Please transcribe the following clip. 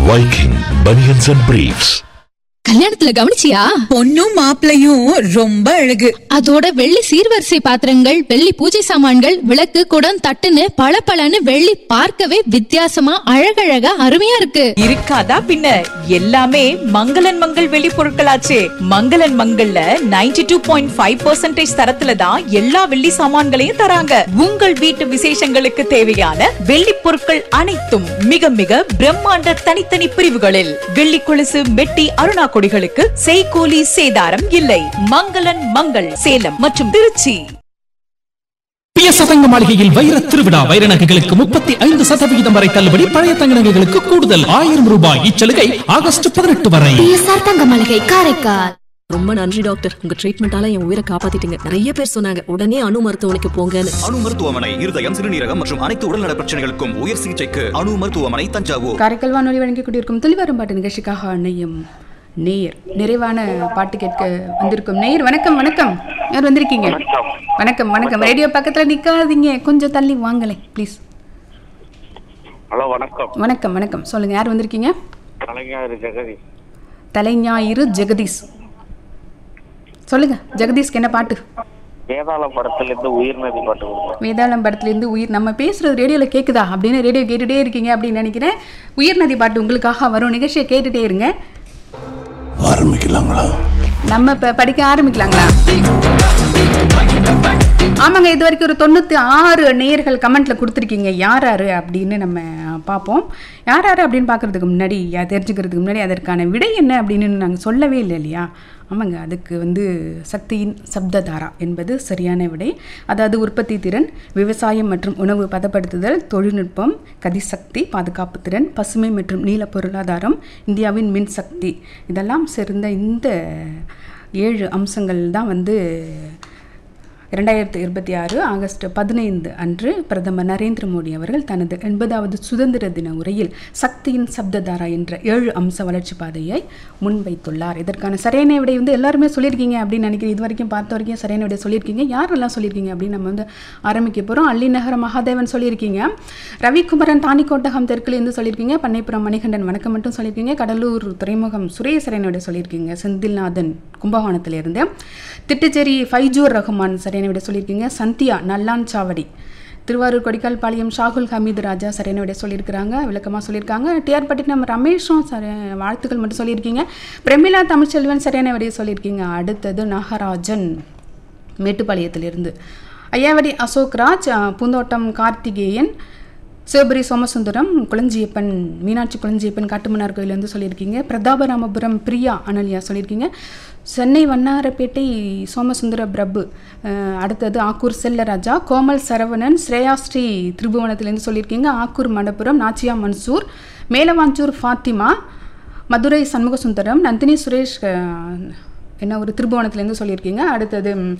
Viking Bunions and Briefs. கல்யாணத்துல கவனிச்சியா பொண்ணும் மாப்பிளையும் ரொம்ப அழகு அதோட வெள்ளி சீர்வரிசை பாத்திரங்கள் வெள்ளி பூஜை சாமான்கள் விளக்கு குடம் தட்டுன்னு பளபளன்னு வெள்ளி பார்க்கவே வித்தியாசமா அழகழகா அருமையா இருக்கு இருக்காதா பின்ன எல்லாமே மங்களன் மங்கள் வெளி பொருட்களாச்சே மங்களன் மங்கள்ல 92.5% டூ பாயிண்ட் ஃபைவ் தரத்துல தான் எல்லா வெள்ளி சாமான்களையும் தராங்க உங்கள் வீட்டு விசேஷங்களுக்கு தேவையான வெள்ளி பொருட்கள் அனைத்தும் மிக மிக பிரம்மாண்ட தனித்தனி பிரிவுகளில் வெள்ளி கொலுசு மெட்டி அருணா கொடிகளுக்கு செய்கூலி சேதாரம் இல்லை மங்களன் மங்கள் சேலம் மற்றும் திருச்சி பிஎஸ் சதங்க மாளிகையில் வைர திருவிழா வைர நகைகளுக்கு முப்பத்தி ஐந்து சதவிகிதம் வரை தள்ளுபடி பழைய தங்க நகைகளுக்கு கூடுதல் ஆயிரம் ரூபாய் இச்சலுகை ஆகஸ்ட் பதினெட்டு வரை பிஎஸ்ஆர் தங்க மளிகை காரைக்கால் ரொம்ப நன்றி டாக்டர் உங்க ட்ரீட்மெண்டால என் உயிரை காப்பாத்திட்டீங்க நிறைய பேர் சொன்னாங்க உடனே அணு மருத்துவமனைக்கு போங்கன்னு அணு மருத்துவமனை இருதயம் சிறுநீரகம் மற்றும் அனைத்து உடல்நல பிரச்சனைகளுக்கும் உயர் சிகிச்சைக்கு அணு மருத்துவமனை தஞ்சாவூர் காரைக்கால் வானொலி வழங்கி கொண்டிருக்கும் துளிவரும் பாட்டு நிகழ்ச்சிக்காக அன்னையும் நேயர் நிறைவான பாட்டு கேட்க வந்திருக்கும் நேயர் வணக்கம் வணக்கம் யார் வந்திருக்கீங்க வணக்கம் வணக்கம் ரேடியோ பக்கத்துல நிக்காதீங்க கொஞ்சம் தள்ளி வாங்களே ப்ளீஸ் ஹலோ வணக்கம் வணக்கம் வணக்கம் சொல்லுங்க யார் வந்திருக்கீங்க கலைஞர் ஜெகதி தலைஞாயிறு ஜெகதீஷ் சொல்லுங்க ஜெகதீஷ்க்கு என்ன பாட்டு வேதாள படத்திலிருந்து உயிர் நதி பாட்டு கொடுங்க வேதாளம் படத்துலேருந்து உயிர் நம்ம பேசுறது ரேடியோவில் கேட்குதா அப்படின்னு ரேடியோ கேட்டுட்டே இருக்கீங்க அப்படின்னு நினைக்கிறேன் உயிர் நதி பாட்டு உங்களுக்காக வரும் நிகழ்ச்சியை கேட்டுட்டே இருங்க ஆரம்பிக்கலாங்களா நம்ம இப்போ படிக்க ஆரம்பிக்கலாங்களா ஆமாங்க இது வரைக்கும் ஒரு தொண்ணூற்றி ஆறு நேயர்கள் கமெண்ட்ல கொடுத்துருக்கீங்க யார் யார் அப்படின்னு நம்ம பார்ப்போம் யார் யார் அப்படின்னு பார்க்கறதுக்கு முன்னாடி யா- தெரிஞ்சுக்கிறதுக்கு முன்னாடி அதற்கான விடை என்ன அப்படின்னு நாங்கள் சொல்லவே இல்லை இல்லையா ஆமாங்க அதுக்கு வந்து சக்தியின் சப்ததாரா என்பது சரியான விடை அதாவது உற்பத்தி திறன் விவசாயம் மற்றும் உணவு பதப்படுத்துதல் தொழில்நுட்பம் கதிசக்தி பாதுகாப்பு திறன் பசுமை மற்றும் நீல பொருளாதாரம் இந்தியாவின் மின் சக்தி இதெல்லாம் சேர்ந்த இந்த ஏழு அம்சங்கள் தான் வந்து இரண்டாயிரத்தி இருபத்தி ஆறு ஆகஸ்ட் பதினைந்து அன்று பிரதமர் நரேந்திர மோடி அவர்கள் தனது எண்பதாவது சுதந்திர தின உரையில் சக்தியின் சப்ததாரா என்ற ஏழு அம்ச வளர்ச்சி பாதையை முன்வைத்துள்ளார் இதற்கான சரியான விடை வந்து எல்லாருமே சொல்லியிருக்கீங்க அப்படின்னு நினைக்கிறேன் இது வரைக்கும் பார்த்த வரைக்கும் சரியான விடை சொல்லியிருக்கீங்க யாரெல்லாம் சொல்லியிருக்கீங்க அப்படின்னு நம்ம வந்து ஆரம்பிக்க போகிறோம் அள்ளிநகர மகாதேவன் சொல்லியிருக்கீங்க ரவிக்குமரன் தானிக்கோட்டகம் தெற்குலேருந்து சொல்லியிருக்கீங்க பண்ணைப்புறம் மணிகண்டன் வணக்கம் மட்டும் சொல்லியிருக்கீங்க கடலூர் துறைமுகம் சுரேஷ் சரியான விடை சொல்லியிருக்கீங்க செந்தில்நாதன் கும்பகோணத்திலிருந்து திட்டுச்சேரி ஃபைஜூர் ரஹ்மான் சரியான விட சொல்லியிருக்கீங்க சந்தியா நல்லான் சாவடி திருவாரூர் கொடிக்கால் பாளையம் ஷாகுல் ஹமீது ராஜா சரியான விட சொல்லியிருக்கிறாங்க விளக்கமாக சொல்லியிருக்காங்க டிஆர் பட்டினம் ரமேஷும் சரி வாழ்த்துக்கள் மட்டும் சொல்லியிருக்கீங்க பிரமிளா தமிழ்ச்செல்வன் சரியான விடையை சொல்லியிருக்கீங்க அடுத்தது நாகராஜன் மேட்டுப்பாளையத்திலிருந்து ஐயாவடி அசோக் ராஜ் அஹ், பூந்தோட்டம் கார்த்திகேயன் சிவபுரி சோமசுந்தரம் குளஞ்சியப்பன் மீனாட்சி குளஞ்சியப்பன் காட்டுமன்னார் கோயிலேருந்து சொல்லியிருக்கீங்க பிரதாபராமபுரம் பிரியா அனல்யா சொல்லியிருக்கீங்க சென்னை வண்ணாரப்பேட்டை சோமசுந்தர பிரபு அஹ், அடுத்தது ஆக்கூர் செல்லராஜா கோமல் சரவணன் ஸ்ரேயாஸ்ரீ திரிபுவனத்திலேருந்து சொல்லியிருக்கீங்க ஆக்கூர் மடப்புரம் நாச்சியா மன்சூர் மேலவாஞ்சூர் ஃபாத்திமா மதுரை சண்முகசுந்தரம் நந்தினி சுரேஷ் அஹ், என்ன ஒரு திருபுவனத்துலேருந்து சொல்லியிருக்கீங்க அடுத்தது ம்,